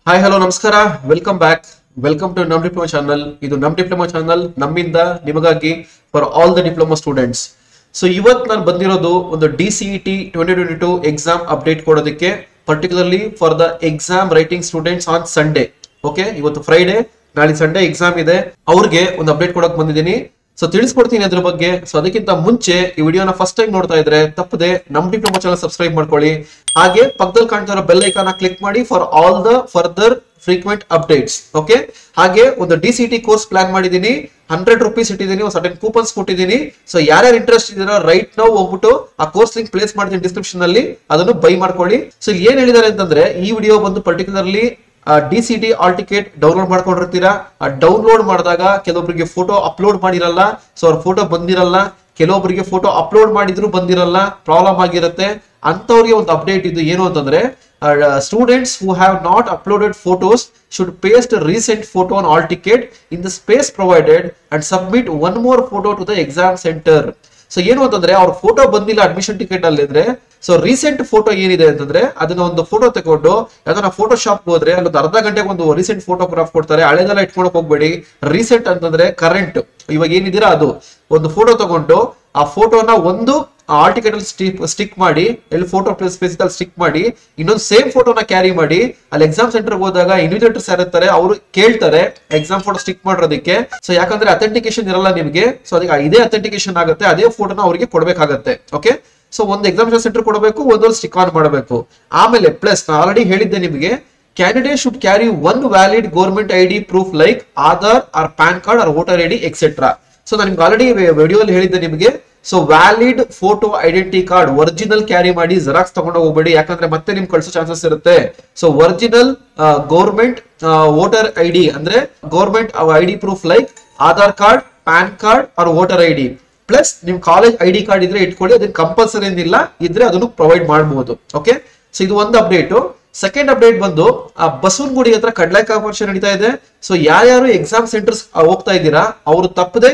hi hello ನಮಸ್ಕಾರ welcome back welcome to ನಮ್ diploma channel ಇದು ನಮ್ ಡಿಪ್ಲೊಮಾ ಚಾನಲ್ ನಮ್ಮಿಂದ ನಿಮಗಾಗಿ for all the diploma students so ಇವತ್ತು ನಾನು ಬಂದಿರೋದು ಒಂದು D C E T twenty twenty two exam update ಕೊಡೋದಕ್ಕೆ particularly for the exam writing students on Sunday okay ಇವತ್ತು ಫ್ರೈಡೆ ನಾಳೆ ಸಂಡೇ ಎಕ್ಸಾಮ್ ಇದೆ ಅವ್ರಿಗೆ ಒಂದು ಅಪ್ಡೇಟ್ ಕೊಡಕ್ ಬಂದಿದ್ದೀನಿ ಸೊ ತಿಳಿಸ್ಕೊಡ್ತೀನಿ ಅದ್ರ ಬಗ್ಗೆ ಸೊ ಅದಕ್ಕಿಂತ ಮುಂಚೆ ಈ ವಿಡಿಯೋನ ಫಸ್ಟ್ ಟೈಮ್ ನೋಡ್ತಾ ಇದ್ರೆ ತಪ್ಪದೆ ನಮ್ ಡಿಪ್ಲೊಮಾ ಚಾನಲ್ ಸಬ್ಸ್ಕ್ರೈಬ್ ಮಾಡ್ಕೊಳ್ಳಿ ಹಾಗೆ ಪಕ್ಕದಲ್ಲಿ ಕಾಣ್ತಾ ಇರೋ ಬೆಲ್ ಐಕಾನ ಕ್ಲಿಕ್ ಮಾಡಿ for all the further frequent updates okay ಹಾಗೆ ಒಂದು D C T course plan ಮಾಡಿದೀನಿ ಹಂಡ್ರೆಡ್ ರುಪೀಸ್ ಇಟ್ಟಿದ್ದೀನಿ ಒಂದು ಸರ್ಟನ್ ಕೂಪನ್ಸ್ ಕೊಟ್ಟಿದ್ದೀನಿ ಸೊ ಯಾರ್ಯಾರು ಇಂಟ್ರೆಸ್ಟ್ ಇದೀರೋ ರೈಟ್ ನಾವು ಹೋಗ್ಬಿಟ್ಟು ಆ ಕೋರ್ಸ್ ಲಿಂಕ್ ಪ್ಲೇಸ್ ಮಾಡ್ತೀನಿ ಡಿಸ್ಕ್ರಿಪ್ಷನ್ ಅಲ್ಲಿ ಅದನ್ನು ಬೈ ಮಾಡ್ಕೊಳ್ಳಿ ಸೊ ಇಲ್ಲಿ ಏನ್ ಹೇಳಿದ್ದಾರೆ ಅಂತಂದ್ರೆ ಈ ವಿಡಿಯೋ ಬಂದು particularly D C T all ticket download ಮಾಡ್ಕೊಂಡಿರ್ತೀರಾ ಆ ಡೌನ್ಲೋಡ್ ಮಾಡಿದಾಗ ಕೆಲವೊಬ್ಬರಿಗೆ ಫೋಟೋ ಅಪ್ಲೋಡ್ ಮಾಡಿರಲ್ಲ ಸೊ ಅವ್ರ ಫೋಟೋ ಬಂದಿರಲ್ಲ ಕೆಲವೊಬ್ಬರಿಗೆ ಫೋಟೋ ಅಪ್ಲೋಡ್ ಮಾಡಿದ್ರು ಬಂದಿರಲ್ಲ ಪ್ರಾಬ್ಲಮ್ ಆಗಿರುತ್ತೆ ಅಂತವ್ರಿಗೆ ಒಂದು ಅಪ್ಡೇಟ್ ಇದು ಏನು ಅಂತಂದ್ರೆ students who have not uploaded photos should paste recent photo on all ticket in the space provided and submit one more photo to the exam centre so ಏನು ಅಂತಂದ್ರೆ ಅವ್ರ ಫೋಟೋ ಬಂದಿಲ್ಲ ಅಡ್ಮಿಷನ್ ಟಿಕೆಟ್ ಅಲ್ಲಿ ಇದ್ರೆ so recent photo ಏನಿದೆ ಅಂತಂದ್ರೆ ಅದನ್ನ ಒಂದು ಫೋಟೋ ತಗೊಂಡು ಯಾವ್ದಾರ ಫೋಟೋ ಶಾಪ್ ಹೋದ್ರೆ ಅಲ್ಲೊಂದು ಅರ್ಧ ಗಂಟೆಗೆ ಒಂದು ರೀಸೆಂಟ್ ಫೋಟೋಗ್ರಾಫ್ ಕೊಡ್ತಾರೆ ಹಳೆದೆಲ್ಲ ಇಟ್ಕೊಳಕ್ ಹೋಗ್ಬೇಡಿ ರೀಸೆಂಟ್ ಅಂತಂದ್ರೆ ಕರೆಂಟ್ ಇವಾಗ ಏನಿದ್ದೀರಾ ಅದು ಒಂದು ಫೋಟೋ ತಗೊಂಡು ಆ ಫೋಟೋನ ಒಂದು ಆಲ್ ಟಿಕೆಟ್ ಅಲ್ಲಿ ಸ್ಟಿಕ್ ಮಾಡಿ ಎಲ್ಲಿ ಫೋಟೋ ಸ್ಪೇಸ್ ಅಲ್ಲಿ ಸ್ಟಿಕ್ ಮಾಡಿ ಇನ್ನೊಂದು ಸೇಮ್ ಫೋಟೋನ ಕ್ಯಾರಿ ಮಾಡಿ ಅಲ್ಲಿ ಎಕ್ಸಾಮ್ ಸೆಂಟರ್ ಹೋದಾಗ ಇನ್ವಿಜೇಟರ್ಸ್ ಯಾರಿರ್ತಾರೆ ಅವರು ಕೇಳ್ತಾರೆ ಎಕ್ಸಾಮ್ ಫೋಟೋ ಸ್ಟಿಕ್ ಮಾಡೋದಕ್ಕೆ ಸೊ ಯಾಕಂದ್ರೆ ಅಥೆಂಟಿಕೇಶನ್ ಇರಲ್ಲ ನಿಮಗೆ ಸೊ ಅದಕ್ಕೆ ಇದೇ ಅಥೆಂಟಿಕೇಶನ್ ಆಗುತ್ತೆ ಅದೇ ಫೋಟೋನ ಅವರಿಗೆ ಕೊಡ್ಬೇಕಾಗತ್ತೆ ಓಕೆ ಸೊ ಒಂದು ಎಕ್ಸಾಮಿನೇಷನ್ ಸೆಂಟರ್ ಕೊಡಬೇಕು ಒಂದೊಂದು ಸ್ಟಿಕ್ ಆನ್ ಮಾಡಬೇಕು ಆಮೇಲೆ ಪ್ಲಸ್ ನಾನು ಆಲ್ರೆಡಿ ಹೇಳಿದ್ದೆ ನಿಮಗೆ candidate should carry one valid government I D proof like Aadhaar or PAN card or voter I D etcetera so ನಾನು ನಿಮ್ಗೆ ಆಲ್ರೆಡಿ ವಿಡಿಯೋಲಿ ಹೇಳಿದ್ದೆ ನಿಮಗೆ so valid photo identity card original carry ಮಾಡಿ ಜೆರಾಕ್ಸ್ ತಗೊಂಡು ಹೋಗ್ಬೇಡಿ ಯಾಕಂದ್ರೆ ಮತ್ತೆ ನಿಮ್ಗೆ ಕಳ್ಸೋ ಚಾನ್ಸಸ್ ಇರುತ್ತೆ so original government voter I D ಅಂದ್ರೆ government I D proof like Aadhaar card PAN card or voter I D plus ನಿಮ್ ಕಾಲೇಜ್ ಐ ಡಿ ಕಾರ್ಡ್ ಇದ್ರೆ ಇಟ್ಕೊಳ್ಳಿ ಅದನ್ನ ಕಂಪಲ್ಸರಿ ಏನಿಲ್ಲ ಇದ್ರೆ ಅದನ್ನು ಪ್ರೊವೈಡ್ ಮಾಡಬಹುದು ಓಕೆ ಸೊ ಇದು ಒಂದು ಅಪ್ಡೇಟ್ ಸೆಕೆಂಡ್ ಅಪ್ಡೇಟ್ ಬಂದು ಆ ಬಸವನಗುಡಿ ಹತ್ರ ಕಡ್ಲೆಕಾಯಿ ಪರೀಕ್ಷೆ ನಡೀತಾ ಇದೆ ಸೊ ಯಾರ್ಯಾರು ಎಕ್ಸಾಮ್ ಸೆಂಟರ್ಸ್ ಹೋಗ್ತಾ ಇದ್ದೀರಾ ಅವರು ತಪ್ಪದೆ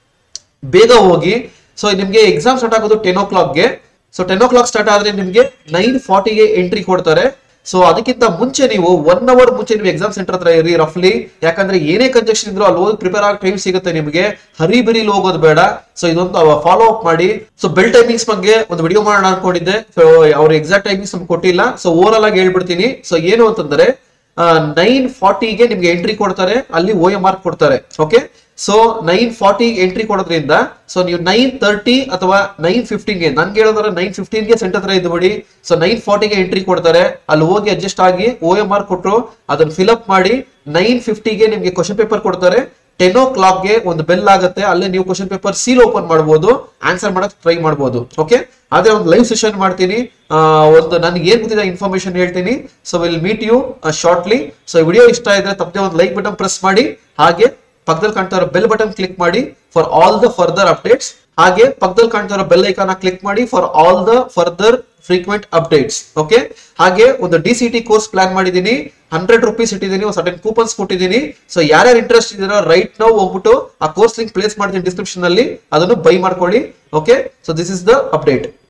ಬೇಗ ಹೋಗಿ ಸೊ ನಿಮ್ಗೆ ಎಕ್ಸಾಮ್ ಸ್ಟಾರ್ಟ್ ಆಗೋದು ಟೆನ್ ಓ ಕ್ಲಾಕ್ಗೆ so ten o'clock start ಆದ್ರೆ ನಿಮ್ಗೆ ನೈನ್ ಫಾರ್ಟಿಗೆ ಎಂಟ್ರಿ ಕೊಡ್ತಾರೆ ಸೊ ಅದಕ್ಕಿಂತ ಮುಂಚೆ ನೀವು ಒನ್ ಅವರ್ ಮುಂಚೆ ನೀವು ಎಕ್ಸಾಮ್ ಸೆಂಟರ್ ಹತ್ರ ಇರಿ ರಫ್ಲಿ ಯಾಕಂದ್ರೆ ಏನೇ ಕಂಜೆಕ್ಷನ್ ಇದ್ರು ಅಲ್ಲಿ ಹೋಗಿ ಪ್ರಿಪೇರ್ ಆಗಿ ಟೈಮ್ ಸಿಗುತ್ತೆ ನಿಮಗೆ ಹರಿ ಬರಿಲಿ ಹೋಗೋದು ಬೇಡ ಸೊ ಇದೊಂದು ಫಾಲೋ ಅಪ್ ಮಾಡಿ ಸೊ ಬೆಲ್ ಟೈಮಿಂಗ್ಸ್ ಬಗ್ಗೆ ಒಂದು ವಿಡಿಯೋ ಮಾಡೋಣ ಅನ್ಕೊಂಡಿದ್ದೆ ಸೊ ಅವ್ರ ಎಕ್ಸಾಕ್ಟ್ ಟೈಮಿಂಗ್ಸ್ ನಮ್ಗೆ ಕೊಟ್ಟಿಲ್ಲ ಸೊ ಓವರ್ ಆಲ್ ಆಗಿ ಹೇಳ್ಬಿಡ್ತೀನಿ ಸೊ ಏನು ಅಂತಂದ್ರೆ ನೈನ್ ಫಾರ್ಟಿಗೆ ನಿಮ್ಗೆ ಎಂಟ್ರಿ ಕೊಡ್ತಾರೆ ಅಲ್ಲಿ ಓ ಎಂ ಆರ್ ಕೊಡ್ತಾರೆ okay so nine forty entry ಕೊಡೋದ್ರಿಂದ ಸೊ ನೀವು ನೈನ್ ತರ್ಟಿ ಅಥವಾ ನೈನ್ ಫಿಫ್ಟೀನ್ಗೆ ನನ್ಗೆ ಹೇಳೋದ್ರೆ ನೈನ್ ಫಿಫ್ಟೀನ್ಗೆ ಸೆಂಟರ್ ಹತ್ರ ಇದ್ಬಿಡಿ ಸೊ ನೈನ್ ಫಾರ್ಟಿಗೆ ಎಂಟ್ರಿ ಕೊಡ್ತಾರೆ ಅಲ್ಲಿ ಹೋಗಿ ಅಡ್ಜಸ್ಟ್ ಆಗಿ ಓ ಎಂ ಆರ್ ಕೊಟ್ಟರು ಅದನ್ನ ಫಿಲ್ಅಪ್ ಮಾಡಿ ನೈನ್ ಫಿಫ್ಟಿಗೆ ನಿಮ್ಗೆ ಕ್ವಶನ್ ಪೇಪರ್ ಕೊಡ್ತಾರೆ ಟೆನ್ ಓ ಕ್ಲಾಕ್ಗೆ ಒಂದು ಬೆಲ್ ಆಗುತ್ತೆ ಅಲ್ಲೇ ನೀವು ಕ್ವಶನ್ ಪೇಪರ್ ಸೀಲ್ ಓಪನ್ ಮಾಡಬಹುದು ಆನ್ಸರ್ ಮಾಡಕ್ ಟ್ರೈ ಮಾಡಬಹುದು ಓಕೆ ಆದ್ರೆ ಒಂದು ಲೈವ್ ಸೆಷನ್ ಮಾಡ್ತೀನಿ ಒಂದು ನನಗೆ ಏನ್ ಗೊತ್ತಿದೆ ಇನ್ಫಾರ್ಮೇಶನ್ ಹೇಳ್ತೀನಿ so will meet you shortly so video ಇಷ್ಟ ಇದ್ರೆ ತಪ್ಪದೆ ಒಂದು ಲೈಕ್ ಬಟನ್ ಪ್ರೆಸ್ ಮಾಡಿ ಹಾಗೆ ಪಕ್ಕದಲ್ಲಿ ಕಾಣ್ತಾ ಇರೋ ಬೆಲ್ ಬಟನ್ ಕ್ಲಿಕ್ ಮಾಡಿ for all the further updates ಹಾಗೆ ಪಕ್ಕದಲ್ಲಿ ಕಾಣ್ತಾ ಇರೋ ಬೆಲ್ ಐಕಾನ ಕ್ಲಿಕ್ ಮಾಡಿ for all the further frequent updates okay ಹಾಗೆ ಒಂದು D C T course plan ಮಾಡಿದೀನಿ ಹಂಡ್ರೆಡ್ ರುಪೀಸ್ ಇಟ್ಟಿದ್ದೀನಿ ಒಂದು ಸರ್ಟನ್ ಕೂಪನ್ಸ್ ಕೊಟ್ಟಿದ್ದೀನಿ ಸೊ ಯಾರ್ಯಾರು ಇಂಟ್ರೆಸ್ಟ್ ಇದೀರೋ ರೈಟ್ ನಾವು ಹೋಗ್ಬಿಟ್ಟು ಆ ಕೋರ್ಸ್ ಲಿಂಕ್ ಪ್ಲೇಸ್ ಮಾಡ್ತೀನಿ ಡಿಸ್ಕ್ರಿಪ್ಷನ್ ಅಲ್ಲಿ ಅದನ್ನು ಬೈ ಮಾಡ್ಕೊಳ್ಳಿ okay so this is the update